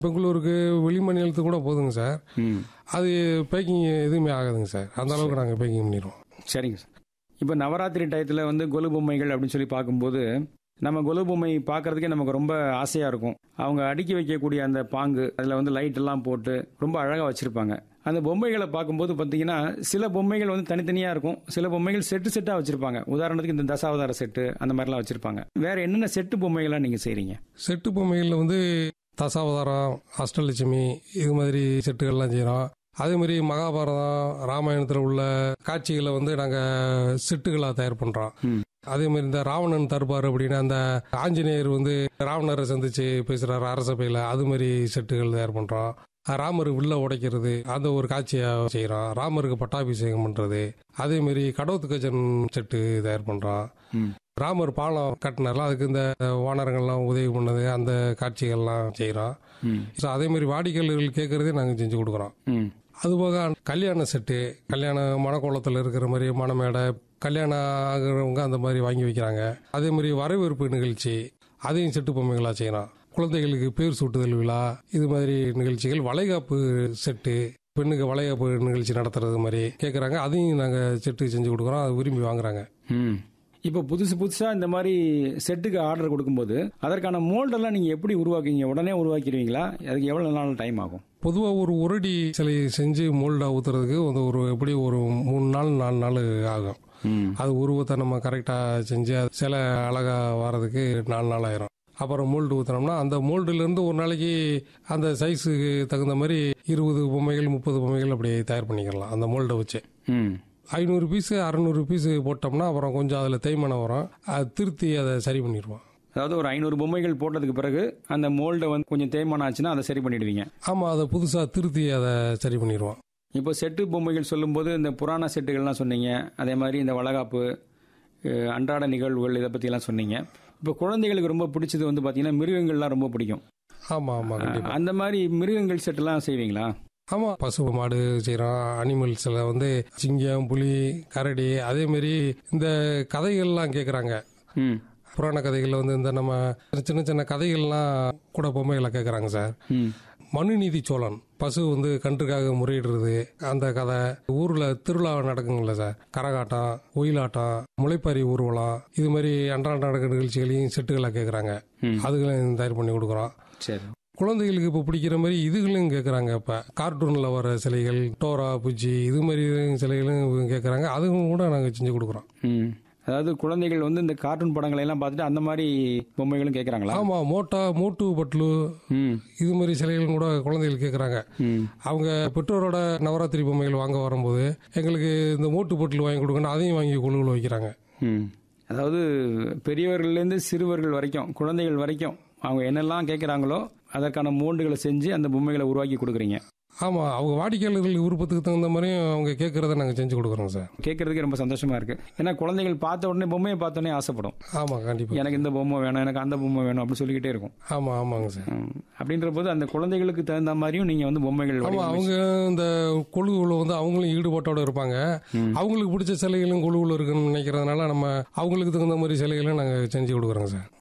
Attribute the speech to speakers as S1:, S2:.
S1: பெங்களூருக்கு வெளி மாநிலத்துக்கு கூட போதுங்க சார்
S2: ம்
S1: அது பேக்கிங் எதுவுமே ஆகாதுங்க சார் அந்த அளவுக்கு நாங்கள் பேக்கிங் பண்ணிடுவோம்
S2: சரிங்க சார் இப்போ நவராத்திரி டயத்தில் வந்து கொலு பொம்மைகள் அப்படின்னு சொல்லி பார்க்கும்போது நம்ம கொலு பொம்மை பார்க்கறதுக்கே நமக்கு ரொம்ப ஆசையாக இருக்கும் அவங்க அடுக்கி வைக்கக்கூடிய அந்த பாங்கு அதில் வந்து லைட் எல்லாம் போட்டு ரொம்ப அழகாக வச்சுருப்பாங்க அந்த பொம்மைகளை பார்க்கும்போது பார்த்தீங்கன்னா சில பொம்மைகள் வந்து தனித்தனியாக இருக்கும் சில பொம்மைகள் செட்டு செட்டாக வச்சுருப்பாங்க உதாரணத்துக்கு இந்த தசாவதார செட்டு அந்த மாதிரிலாம் வச்சுருப்பாங்க வேற என்னென்ன செட்டு பொம்மைகள்லாம் நீங்கள் செய்கிறீங்க
S1: செட்டு பொம்மைகளில் வந்து தசாவதாரம் அஷ்டலட்சுமி இது மாதிரி செட்டுகள்லாம் செய்கிறோம் அதே மாதிரி மகாபாரதம் ராமாயணத்தில் உள்ள காட்சிகளை வந்து நாங்கள் செட்டுகளாக தயார் பண்ணுறோம்
S2: ம்.
S1: அதே மாதிரி இந்த ராவணன் தர்பார் அப்படின்னு அந்த ஆஞ்சநேயர் வந்து ராவணரை சந்திச்சு பேசுறாரு அரசபையில் அது மாதிரி செட்டுகள் தயார் பண்றோம் ராமர் வில்ல உடைக்கிறது அந்த ஒரு காட்சியா செய்யறோம் ராமருக்கு பட்டாபிஷேகம் பண்றது அதே மாதிரி கடவுத்துக்கஜன் செட்டு தயார் பண்றோம்
S2: ம்.
S1: ராமர் பாலம் கட்டினார்ல அதுக்கு இந்த வானரங்கள்லாம் உதவி பண்ணது அந்த காட்சிகள்லாம் செய்கிறோம்
S2: ம்
S1: ஸோ அதே மாதிரி வாடிக்கையாளர்கள் கேட்கறதே நாங்கள் செஞ்சு கொடுக்குறோம்
S2: ம்
S1: அதுபோக கல்யாண செட்டு கல்யாண மணக்கோலத்தில் இருக்கிற மாதிரி மணமேடை கல்யாணம் ஆகிறவங்க அந்த மாதிரி வாங்கி வைக்கிறாங்க அதே மாதிரி வரவேற்பு நிகழ்ச்சி அதையும் செட்டு பொம்மைகளாக செய்யலாம் குழந்தைகளுக்கு பேர் சூட்டுதல் விழா இது மாதிரி நிகழ்ச்சிகள் வளைகாப்பு செட்டு பெண்ணுக்கு வளைகாப்பு நிகழ்ச்சி நடத்துறது மாதிரி கேட்குறாங்க அதையும் நாங்கள் செட்டு செஞ்சு கொடுக்குறோம் அது விரும்பி வாங்குறாங்க
S2: ம் இப்போ புதுசு புதுசாக இந்த மாதிரி செட்டுக்கு ஆர்டர் கொடுக்கும்போது அதற்கான மோல்டெல்லாம் நீங்கள் எப்படி உருவாக்குவீங்க உடனே உருவாக்கிடுவீங்களா அதுக்கு எவ்வளோ நாள் டைம் ஆகும்
S1: பொதுவாக ஒரு உருடி சிலையை செஞ்சு மோல்டாக ஊற்றுறதுக்கு வந்து ஒரு எப்படி ஒரு மூணு நாள் நாலு நாள் ஆகும்
S2: ம்
S1: அது உருவத்தை நம்ம கரெக்டாக செஞ்சு அது சிலை அழகாக வர்றதுக்கு நாலு நாள் ஆயிரும் அப்புறம் மோல்டு ஊற்றினோம்னா அந்த மோல்டுலேருந்து ஒரு நாளைக்கு அந்த சைஸுக்கு தகுந்த மாதிரி இருபது பொம்மைகள் முப்பது பொம்மைகள் அப்படி தயார் பண்ணிக்கலாம் அந்த மோல்டை வச்சு
S2: ம்
S1: ஐநூறு பீஸு அறநூறு பீஸு போட்டோம்னா அப்புறம் கொஞ்சம் அதில் தேய்மானம் வரும் அது திருத்தி அதை சரி பண்ணிடுவோம்
S2: அதாவது ஒரு ஐநூறு பொம்மைகள் போட்டதுக்கு பிறகு அந்த மோல்டை வந்து கொஞ்சம் தேய்மானம் ஆச்சுன்னா அதை சரி பண்ணிடுவீங்க
S1: ஆமாம் அதை புதுசாக திருத்தி அதை சரி பண்ணிடுவோம்
S2: இப்போ செட்டு பொம்மைகள் சொல்லும்போது இந்த புராண செட்டுகள்லாம் சொன்னீங்க அதே மாதிரி இந்த வளகாப்பு அஹ், அன்றாட நிகழ்வுகள் இதை பற்றிலாம் சொன்னீங்க இப்போ குழந்தைகளுக்கு ரொம்ப பிடிச்சது வந்து பார்த்தீங்கன்னா மிருகங்கள்லாம் ரொம்ப பிடிக்கும்
S1: ஆமாம் ஆமாம் கண்டிப்பாக
S2: அந்த மாதிரி மிருகங்கள் செட்டுலாம் செய்வீங்களா
S1: ஆமாம் பசு மாடு செய்கிறோம் அனிமல்ஸில் வந்து சிங்கம் புலி கரடி அதே மாதிரி இந்த கதைகள்லாம் கேட்குறாங்க
S2: ம்
S1: புராண கதைகளில் வந்து இந்த நம்ம சின்ன சின்ன கதைகள்லாம் கூட பொம்மைகளை கேட்குறாங்க சார்
S2: ம்
S1: மனுநீதி சோழன் பசு வந்து கன்றுக்காக முறையிடுறது அந்த கதை ஊரில் திருவிழா நடக்குங்கள சார் கரகாட்டம் ஒயிலாட்டம் முளைப்பாரி ஊர்வலம் இது மாதிரி அன்றாட நடக்கிற நிகழ்ச்சிகளையும் செட்டுகளாக கேட்குறாங்க
S2: ம்.
S1: அதுகளையும் தயார் பண்ணி கொடுக்குறோம்
S2: சரி
S1: குழந்தைகளுக்கு இப்போ பிடிக்கிற மாதிரி இதுகளையும் கேட்குறாங்க இப்போ கார்ட்டூனில் வர சிலைகள் டோரா புஜ்ஜி இது மாதிரி சிலைகளும் கேட்குறாங்க அதுவும் கூட நாங்கள் செஞ்சு கொடுக்குறோம்
S2: ம் அதாவது குழந்தைகள் வந்து இந்த கார்ட்டூன் படங்களை எல்லாம் பார்த்துட்டு அந்த மாதிரி பொம்மைகளும் கேட்குறாங்களா
S1: ஆமாம் மோட்டா மோட்டு பட்லு
S2: ம்
S1: இது மாதிரி சிலைகளும் கூட குழந்தைகள் கேட்குறாங்க
S2: ம்
S1: அவங்க பெற்றோரோட நவராத்திரி பொம்மைகள் வாங்க வரும்போது எங்களுக்கு இந்த மோட்டு பொட்டில் வாங்கி கொடுக்கணும் அதையும் வாங்கி குழுவில் வைக்கிறாங்க
S2: ம் அதாவது பெரியவர்கள்லேருந்து சிறுவர்கள் வரைக்கும் குழந்தைகள் வரைக்கும் அவங்க என்னெல்லாம் கேட்குறாங்களோ அதற்கான மோல்டுகளை செஞ்சு அந்த பொம்மைகளை உருவாக்கி கொடுக்குறீங்க
S1: ஆமாம் அவங்க வாடிக்கையாளர்கள் விருப்பத்துக்கு தகுந்த மாதிரியும் அவங்க கேட்குறத நாங்கள் செஞ்சு கொடுக்குறோம் சார்
S2: கேட்கறதுக்கு ரொம்ப சந்தோஷமா இருக்கு ஏன்னா குழந்தைகள் பார்த்த உடனே பொம்மையை பார்த்த உடனே ஆசைப்படும்
S1: ஆமாம் கண்டிப்பாக
S2: எனக்கு இந்த பொம்மை வேணும் எனக்கு அந்த பொம்மை வேணும் அப்படின்னு சொல்லிக்கிட்டே இருக்கும்
S1: ஆமாம் ஆமாங்க சார்
S2: ம். அப்படின்ற போது அந்த குழந்தைகளுக்கு தகுந்த மாதிரியும் நீங்க வந்து பொம்மைகள்
S1: ஆமாம்
S2: வடிவமைச்சு-
S1: அவங்க இந்த குழுவில் வந்து அவங்களும் ஈடுபாட்டோட இருப்பாங்க
S2: ம்.
S1: அவங்களுக்கு பிடிச்ச சிலைகளும் குழுவில் இருக்குன்னு நினைக்கிறதுனால நம்ம அவங்களுக்கு தகுந்த மாதிரி சிலைகளும் நாங்கள் செஞ்சு கொடுக்குறோங்க சார்